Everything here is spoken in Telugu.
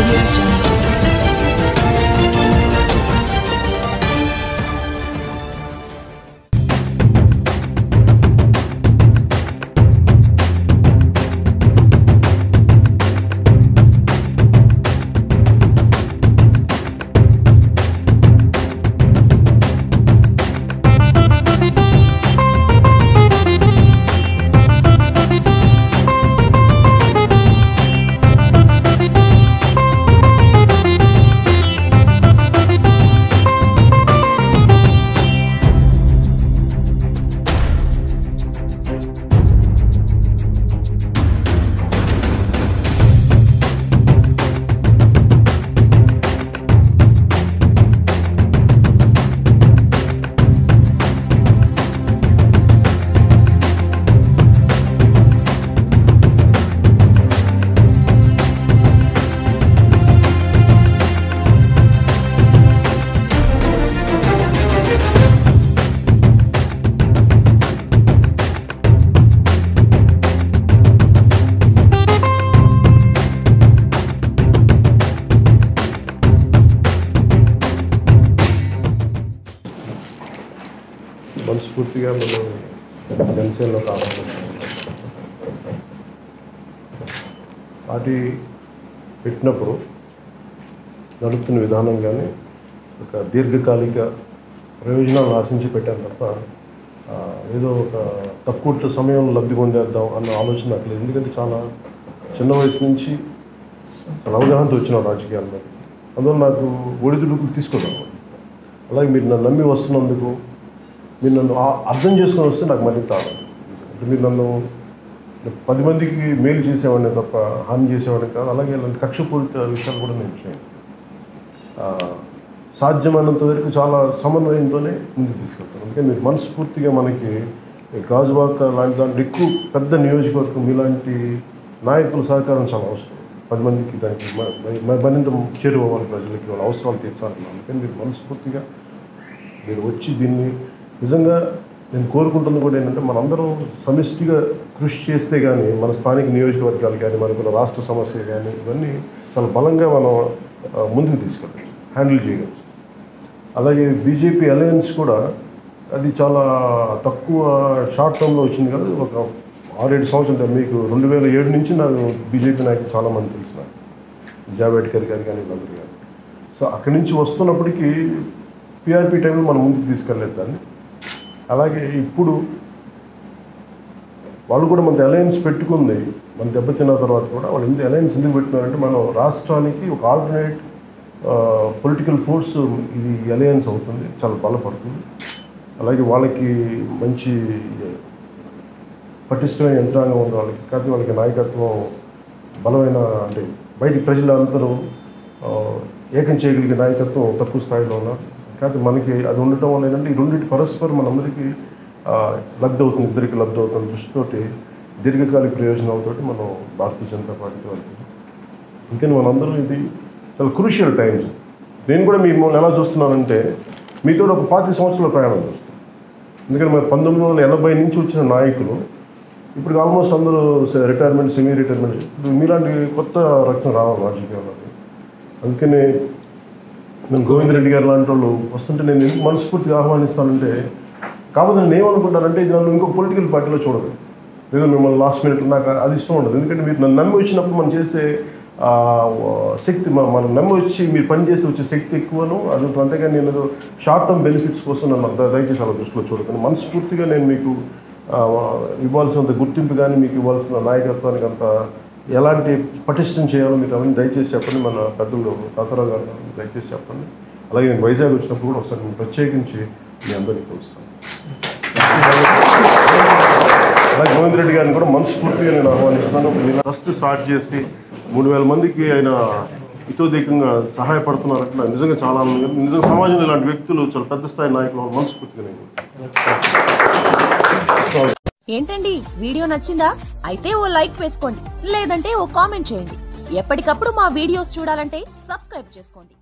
audio jungle. మనస్ఫూర్తిగా మనం జనసేనలో కావాలి పార్టీ పెట్టినప్పుడు నడుపుతున్న విధానం కానీ ఒక దీర్ఘకాలిక ప్రయోజనాలను ఆశించి పెట్టాను తప్ప ఆ, ఏదో ఒక తక్కువ సమయంలో లబ్ధి పొందేద్దాం అన్న ఆలోచన నాకు లేదు ఎందుకంటే చాలా చిన్న వయసు నుంచి చాలా అవగాహనతో వచ్చిన రాజకీయాల్లో అందువల్ల నాకు ఒడిదుడుకులు తీసుకోదాం అలాగే మీరు నన్ను నమ్మి వస్తున్నందుకు మీరు నన్ను ఆ- అర్థం చేసుకొని వస్తే నాకు మరింత ఆనందం అంటే మీరు నన్ను పది మందికి మేలు చేసేవాడిని తప్ప హాని చేసేవాడిని కాదు అలాగే ఇలాంటి కక్షపూరిత విషయాలు కూడా నేను చేయను ఆ, సాధ్యమైనంత వరకు చాలా సమన్వయంతోనే ముందుకు తీసుకెళ్తాను అందుకే మీరు మనస్ఫూర్తిగా మనకి ఈ గాజువాక లాంటి దాంట్లో ఎక్కువ పెద్ద నియోజకవర్గం ఇలాంటి నాయకుల సహకారం చాలా అవసరం పది మందికి దానికి మ- మ- మరింత చేరువవ్వాలి ప్రజలకి వాళ్ళ అవసరాలు తీర్చాలి అందుకని మీరు మనస్ఫూర్తిగా మీరు వచ్చి దీన్ని నిజంగా నేను కోరుకుంటుంది కూడా ఏంటంటే మనందరం సమిష్టిగా కృషి చేస్తే కానీ మన స్థానిక నియోజకవర్గాలు కానీ మనకున్న రాష్ట్ర సమస్య కానీ ఇవన్నీ చాలా బలంగా మనం ఆ, ముందుకు తీసుకెళ్ళచ్చు హ్యాండిల్ చేయగలచ్చు అలాగే బీజేపీ అలయన్స్ కూడా అది చాలా తక్కువ షార్ట్ టర్మ్లో వచ్చింది కదా ఒక ఆరేడు సంవత్సరాలు మీకు రెండు వేల ఏడు నుంచి నాకు బీజేపీ నాయకులు చాలామంది తెలిసిన జావేడ్కర్ గారు కానీ వీళ్ళందరూ కానీ సో అక్కడి నుంచి వస్తున్నప్పటికీ పిఆర్పి టైంలో మనం ముందుకు తీసుకెళ్ళలేదు దాన్ని అలాగే ఇప్పుడు వాళ్ళు కూడా మన అలయన్స్ పెట్టుకుంది మన దెబ్బతిన్న తర్వాత కూడా వాళ్ళు ఎందుకు అలయన్స్ ఎందుకు పెట్టినారంటే మనం రాష్ట్రానికి ఒక ఆల్టర్నేట్ పొలిటికల్ ఫోర్స్ ఇది అలయన్స్ అవుతుంది చాలా బలపడుతుంది అలాగే వాళ్ళకి మంచి పటిష్టమైన యంత్రాంగం ఉంది వాళ్ళకి కాకపోతే వాళ్ళకి నాయకత్వం బలమైన అంటే బయట ప్రజలందరూ ఆ, ఏకం చేయగలిగే నాయకత్వం తక్కువ స్థాయిలో ఉన్నారు కాకపోతే మనకి అది ఉండటం వల్ల ఏంటంటే ఈ రెండింటి పరస్పరం మనందరికీ ఆ, లబ్ధి అవుతుంది ఇద్దరికి లబ్ధి అవుతుంది దృష్టితోటి దీర్ఘకాలిక ప్రయోజనాలతో మనం భారతీయ జనతా పార్టీతో వెళ్తున్నాం అందుకని మనందరం ఇది చాలా క్రూషియల్ టైమ్స్ నేను కూడా మిమ్మల్ని ఎలా చూస్తున్నానంటే మీతో ఒక పాతి సంవత్సరాల ప్రయాణం చూస్తాను ఎందుకంటే మరి పంతొమ్మిది వందల ఎనభై నుంచి వచ్చిన నాయకులు ఇప్పుడు ఆల్మోస్ట్ అందరూ రిటైర్మెంట్ సెమీ రిటైర్మెంట్ ఇప్పుడు మీలాంటి కొత్త రక్తం రావాలి రాజకీయాల్లో అందుకనే నేను గోవింద్ రెడ్డి గారు లాంటి వాళ్ళు వస్తుంటే నేను ఎందుకు మనస్ఫూర్తిగా ఆహ్వానిస్తానంటే కాకపోతే నేను ఏమనుకుంటానంటే ఇది నన్ను ఇంకో పొలిటికల్ పార్టీలో చూడదు లేదా మిమ్మల్ని లాస్ట్ మినిట్ నాకు అది ఇష్టం ఉండదు ఎందుకంటే మీరు నన్ను నమ్మి వచ్చినప్పుడు మనం చేసే ఆ, శక్తి మన- మనం నమ్మి వచ్చి మీరు పని చేసి వచ్చే శక్తి ఎక్కువను అది అంతేగాని నేను ఏదో షార్ట్ టర్మ్ బెనిఫిట్స్ కోసం నన్ను ద- దయచేసి అలా దృష్టిలో చూడకండి మనస్ఫూర్తిగా నేను మీకు ఆ, ఇవ్వాల్సినంత గుర్తింపు కానీ మీకు ఇవ్వాల్సిన నాయకత్వానికి అంత ఎలాంటి పటిష్టం చేయాలో మీరు అవన్నీ దయచేసి చెప్పండి మన పెద్దలు తాతారావు గారు దయచేసి చెప్పండి అలాగే నేను వైజాగ్ వచ్చినప్పుడు కూడా ఒకసారి నేను ప్రత్యేకించి మీ అందరికీ కలుస్తాను అలాగే గోవింద్ రెడ్డి గారిని కూడా మనస్ఫూర్తిగా నేను ఆహ్వానిస్తున్నాను నేను ఫస్ట్ స్టార్ట్ చేసి మూడు వేల మందికి ఆయన ఇతోధికంగా సహాయపడుతున్నారంటే నాకు నిజంగా చాలా ఆనందంగా ఉంది. నిజంగా సమాజంలో ఇలాంటి వ్యక్తులు చాలా పెద్ద స్థాయి నాయకులు మనస్ఫూర్తిగా నేను ఏంటండి వీడియో నచ్చిందా అయితే ఓ లైక్ వేసుకోండి లేదంటే ఓ కామెంట్ చేయండి ఎప్పటికప్పుడు మా వీడియోస్ చూడాలంటే సబ్స్క్రైబ్ చేసుకోండి